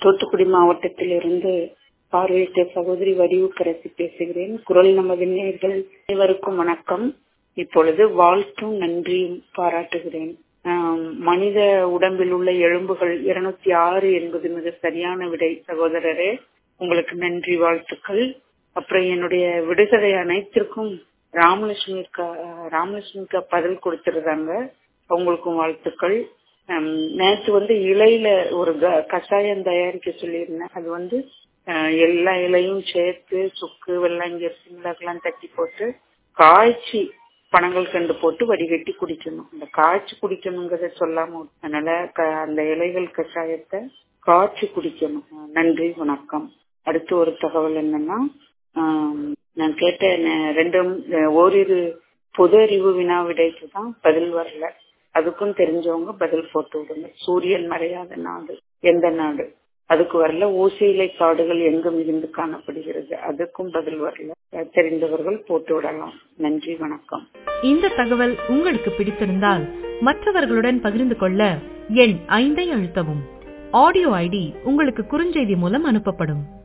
தூத்துக்குடி மாவட்டத்திலிருந்து பார்வையிட்ட சகோதரி வடிவுக்கரசி பேசுகிறேன் குரல் நமது நேர்கள் அனைவருக்கும் வணக்கம் இப்பொழுது வாழ்த்தும் நன்றியும் பாராட்டுகிறேன் ஆம், மனித உடம்பில் உள்ள எலும்புகள் இருநூத்தி ஆறு என்பது மிக சரியான விடை சகோதரரே உங்களுக்கு நன்றி வாழ்த்துக்கள் அப்புறம் என்னுடைய விடுகதை அனைத்திற்கும் ராமலட்சுமி அக்கா ராமலட்சுமி அக்கா பதில் கொடுத்திருந்தாங்க அவங்களுக்கும் வாழ்த்துக்கள் ஹம், நேத்து வந்து இலையில ஒரு க- கஷாயம் தயாரிக்க சொல்லியிருந்தேன் அது வந்து அஹ், எல்லா இலையும் சேர்த்து சுக்கு வெள்ளாங்கரிசி மிளகுலாம் தட்டி போட்டு காய்ச்சி பனங்கள் கண்டு போட்டு வடிகட்டி குடிக்கணும் அந்த காய்ச்சி குடிக்கணுங்கிறத சொல்லாம விட்டேன். அதனால க- அந்த இலைகள் கஷாயத்தை காய்ச்சி குடிக்கணும் நன்றி வணக்கம் அடுத்து ஒரு தகவல் என்னன்னா ஆம், நான் கேட்ட ந- ரெண்டும் அஹ், ஓரிரு பொது அறிவு வினா விடைக்கு தான் பதில் வரல அதுக்கும் தெரிஞ்சவங்க பதில் போட்டு விடுங்க சூரியன் மறையாத நாடு எந்த நாடு அதுக்கு வரல ஊசியிலை காடுகள் எங்கு மிகுந்து காணப்படுகிறது அதுக்கும் பதில் வரல அஹ், தெரிந்தவர்கள் போட்டு விடலாம் நன்றி வணக்கம் இந்த தகவல் உங்களுக்கு பிடித்திருந்தால் மற்றவர்களுடன் பகிர்ந்து கொள்ள எண் ஐந்தை அழுத்தவும் ஆடியோ ஐடி உங்களுக்கு குறுஞ்செய்தி மூலம் அனுப்பப்படும்